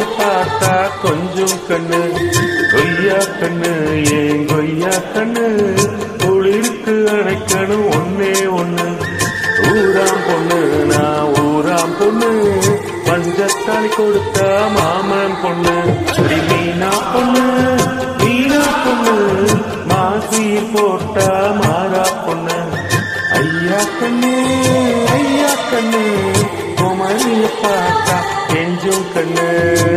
பார்த்தா கொஞ்சம் கண்ணு கொய்யா கண்ணு ஏன் கொய்யா கண்ணு குளிருக்கு அணைக்கணும் ஒன்னே ஒண்ணு ஊராம் பொண்ணு நான் ஊராம் பொண்ணு பஞ்சத்தாலி கொடுத்த மாமன் பொண்ணு அடி மீனா பொண்ணு மீனா பொண்ணு மாசி போட்ட மாறா பொண்ணு ஐயா கண்ணு ஐயா கண்ணு குமரிய பார்த்தா எஞ்சும் கண்ணு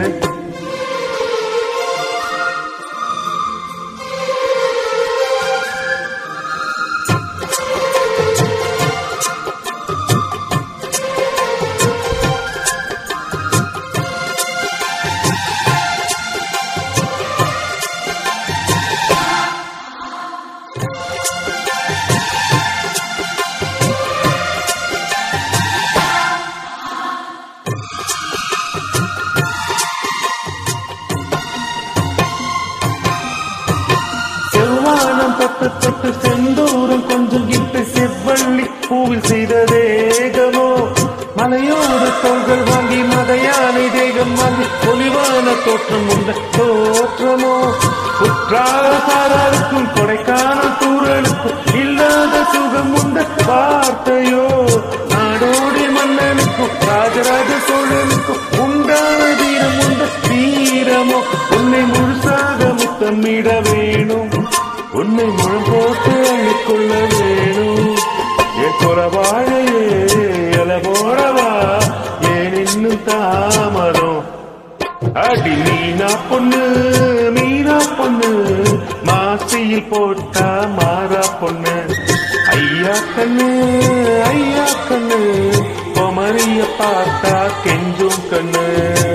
செவ்வானம் தொட்டு தொட்டு செந்தூரம் கொஞ்சம் இட்டு செவ்வள்ளி பூவில் செய்த தேகமோ மலையோடு தோள்கள் வாங்கி மதையானை தேகம் வாங்கி பொலிவான தோற்றம் உண்ட தோற்றமோ குற்றாலசாரருக்கும் கொடைக்கானல் தூரலுக்கும் இல்லாத சுகம் உண்ட வார்த்தையோ நாடோடி மன்னனுக்கும் ராஜராஜ சோழனுக்கும் உண்டான தீரம் உண்ட தீரமோ உன்னை முழுசாக முத்தமிட வேணும் உன்னை முழம் போட்டு அள்ளிக்கொள்ள வேணும் என் குறவாழையே எல போடவா ஏன் இன்னும் தாமதம் அடி மீனா பொண்ணு மீனா பொண்ணு மாசியில் போட்டா மாறா பொண்ணு ஐயா கண்ணு ஐயா கண்ணு பொமரிய பார்த்தா கெஞ்சும் கண்ணு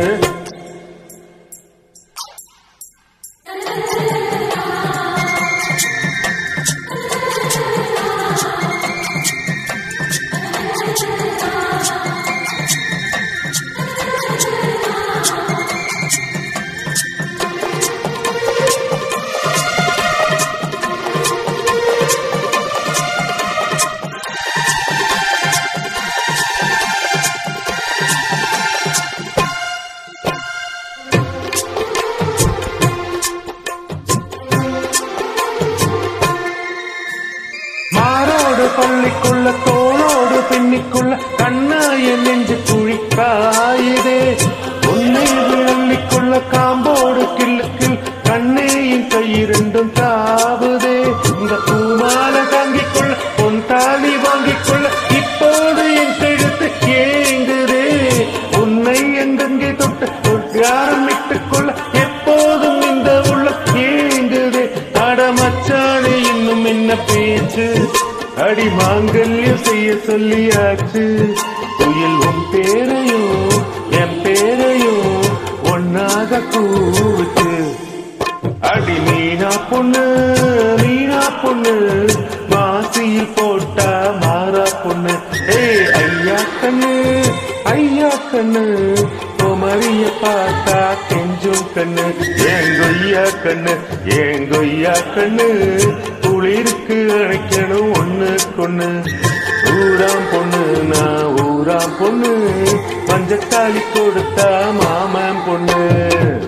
மாரோடு பள்ளிக்குள்ள தோளோடு பின்னிக்குள்ள கண்ணாய நெஞ்சு குழிக்காயுதே உன்னை விழல்லிக்குள்ள காம்போடு கிள்ளுக்கில் கண்ணேயின் கையிரண்டும் தாவுதே இந்த பூமால தாங்கிக்கொள்ள பொன் தாலி வாங்கிக்கொள்ள இப்போது என் கழுத்து ஏங்குதே உன்னை எங்கெங்கே தொட்டு யாரும் இட்டுக்கொள்ள எப்போதும் இந்த உள்ள ஏங்குதே அடமச்சானே இன்னும் என்ன பேச்சு அடி மாங்கல்யம் செய்ய சொல்லியாச்சு புயல் உன் பேரையும் என் பேரையும் ஒன்னாக கூச்சு அடி மீனா பொண்ணு மீனா பொண்ணு மாசியில் போட்டா மாறா பொண்ணு ஏ ஐயா கண்ணு ஐயா கண்ணு குமரிய பார்த்தா கெஞ்சும் கண்ணு ஏன் கொய்யா கண்ணு ஏன் கொய்யா கண்ணு குளிருக்கு அணைக்கணும் ஒண்ணு கொண்ணு ஊராம் பொண்ணு நான் ஊராம் பொண்ணு மஞ்சத்தாளி கொடுத்தா மாமன் பொண்ணு